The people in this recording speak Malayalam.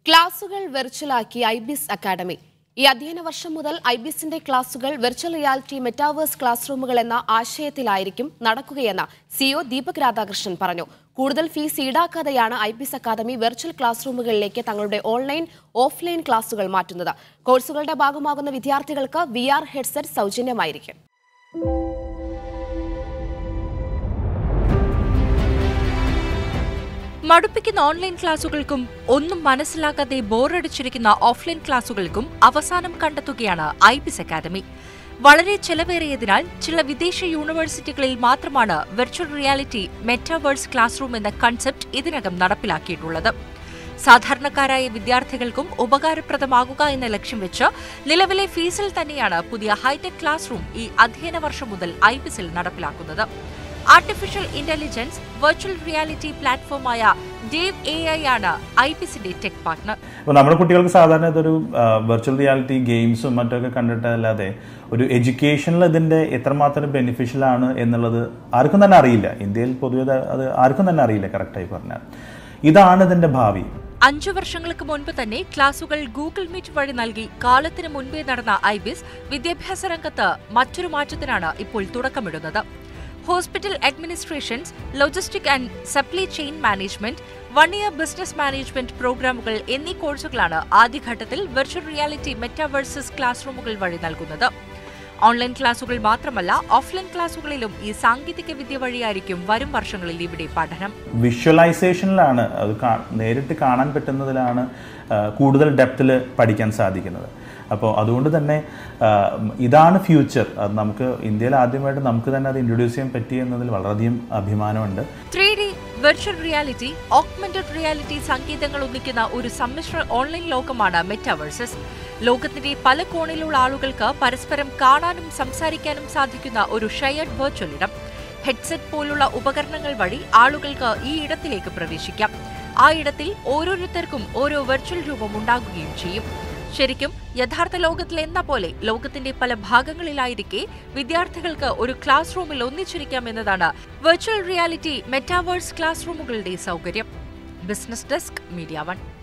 ക്ലാസുകൾ വെർച്വലാക്കി ഐബിസ് അക്കാദമി ഈ അധ്യയന വർഷം മുതൽ ഐബിസിന്റെ ക്ലാസുകൾ വെർച്വൽ റിയാലിറ്റി മെറ്റാവേഴ്സ് ക്ലാസ് റൂമുകൾ എന്ന ആശയത്തിലായിരിക്കും നടക്കുകയെന്ന് സിഒ ദീപക് രാധാകൃഷ്ണൻ പറഞ്ഞു കൂടുതൽ ഫീസ് ഈടാക്കാതെയാണ് ഐബിസ് അക്കാദമി വെർച്വൽ ക്ലാസ് റൂമുകളിലേക്ക് തങ്ങളുടെ ഓൺലൈൻ ഓഫ്ലൈൻ ക്ലാസുകൾ മാറ്റുന്നത് കോഴ്സുകളുടെ ഭാഗമാകുന്ന വിദ്യാർത്ഥികൾക്ക് വി ആർ ഹെഡ്സെറ്റ് സൗജന്യമായിരിക്കും മടുപ്പിക്കുന്ന ഓൺലൈൻ ക്ലാസുകൾക്കും ഒന്നും മനസ്സിലാക്കാതെ ബോറടിച്ചിരിക്കുന്ന ഓഫ്ലൈൻ ക്ലാസുകൾക്കും അവസാനം കണ്ടെത്തുകയാണ് ഐബിസ് അക്കാദമി വളരെ ചെലവേറിയതിനാൽ ചില വിദേശ യൂണിവേഴ്സിറ്റികളിൽ മാത്രമാണ് virtual reality metaverse class room എന്ന കൺസെപ്റ്റ് ഇതിനകം നടപ്പിലാക്കിയിട്ടുള്ളത് സാധാരണക്കാരായ വിദ്യാർത്ഥികൾക്കും ഉപകാരപ്രദമാകുക എന്ന ലക്ഷ്യം വെച്ച് നിലവിലെ ഫീസിൽ തന്നെയാണ് പുതിയ ഹൈടെക് ക്ലാസ് റൂം ഈ അധ്യയന വർഷം മുതൽ ഐബിസിൽ നടപ്പിലാക്കുന്നത് ആർട്ടിഫിഷ്യൽ ഇന്റലിജൻസ് വെർച്വൽ റിയാലിറ്റി പ്ലാറ്റ്ഫോമായ ഡേവ് എ ഐ ആണ് ഐബിസിന്റെ ടെക് പാർട്ണർ അപ്പോൾ നമ്മുടെ കുട്ടികൾക്ക് സാധാരണ ഇതൊരു വെർച്വൽ റിയാലിറ്റി ഗെയിംസും മറ്റൊക്കെ കണ്ടിട്ടല്ലാതെ ഒരു എഡ്യൂക്കേഷനിൽ ഇതിൻ്റെ എത്രമാത്രം ബെനിഫിഷ്യൽ ആണ് എന്നുള്ളത് ആർക്കും തന്നെ അറിയില്ല ഇന്ത്യയിൽ പൊതുവെ അത് അത് ആർക്കും തന്നെ അറിയില്ല കറക്റ്റായി പറഞ്ഞാൽ ഇതാണ് ഇതിൻ്റെ ഭാവി അഞ്ചു വർഷങ്ങൾക്ക് മുൻപ് തന്നെ ക്ലാസുകൾ ഗൂഗിൾ മീറ്റ് വഴി നൽകി കാലത്തിന് മുൻപേ നടന്ന ഐബിസ് വിദ്യാഭ്യാസ രംഗത്ത് മറ്റൊരു മാറ്റത്തിനാണ് ഇപ്പോൾ തുടക്കമിടുന്നത് hospital administrations logistic and supply chain management one year business management പ്രോഗ്രാമുകൾ എന്നീ കോഴ്സുകളാണ് ആദ്യഘട്ടത്തിൽ വെർച്വൽ റിയാലിറ്റി മെറ്റാവേഴ്സസ് ക്ലാസ് റൂമുകൾ വഴി നൽകുന്നത് ഓൺലൈൻ ക്ലാസുകൾ മാത്രമല്ല ഓഫ്ലൈൻ ക്ലാസുകളിലും ഈ സാങ്കേതിക വിദ്യ വഴിയായിരിക്കും വരും വർഷങ്ങളിൽ ഇവിടെ പഠനം വിഷ്വലൈസേഷനിലാണ് അത് കാ- നേരിട്ട് കാണാൻ പറ്റുന്നതിലാണ് ആ, കൂടുതൽ ഡെപ്തിൽ പഠിക്കാൻ സാധിക്കുന്നത് അപ്പോൾ അതുകൊണ്ട് തന്നെ ആ, ഇതാണ് ഫ്യൂച്ചർ അത് നമുക്ക് ഇന്ത്യയിൽ ആദ്യമായിട്ട് നമുക്ക് തന്നെ അത് ഇൻട്രൊഡ്യൂസ് ചെയ്യാൻ പറ്റി എന്നതിൽ വളരെയധികം അഭിമാനമുണ്ട് three D virtual reality augmented reality സങ്കേതങ്ങൾ ഒന്നിക്കുന്ന ഒരു സമ്മിശ്ര ഓൺലൈൻ ലോകമാണ് മെറ്റാവേഴ്സസ് ലോകത്തിന്റെ പല കോണിലുള്ള ആളുകൾക്ക് പരസ്പരം കാണാനും സംസാരിക്കാനും സാധിക്കുന്ന ഒരു ഷെയർഡ് വെർച്വൽ ഇടം ഹെഡ്സെറ്റ് പോലുള്ള ഉപകരണങ്ങൾ വഴി ആളുകൾക്ക് ഈ ഇടത്തിലേക്ക് പ്രവേശിക്കാം ആ ഇടത്തിൽ ഓരോരുത്തർക്കും ഓരോ വെർച്വൽ രൂപം ഉണ്ടാകുകയും ചെയ്യും ശരിക്കും യഥാർത്ഥ ലോകത്തിൽ എന്ന പോലെ ലോകത്തിന്റെ പല ഭാഗങ്ങളിലായിരിക്കെ വിദ്യാർത്ഥികൾക്ക് ഒരു ക്ലാസ് റൂമിൽ ഒന്നിച്ചിരിക്കാം എന്നതാണ് വെർച്വൽ റിയാലിറ്റി മെറ്റാവേഴ്സ് ക്ലാസ് റൂമുകളുടെ സൗകര്യം ബിസിനസ് ഡെസ്ക് മീഡിയ വൺ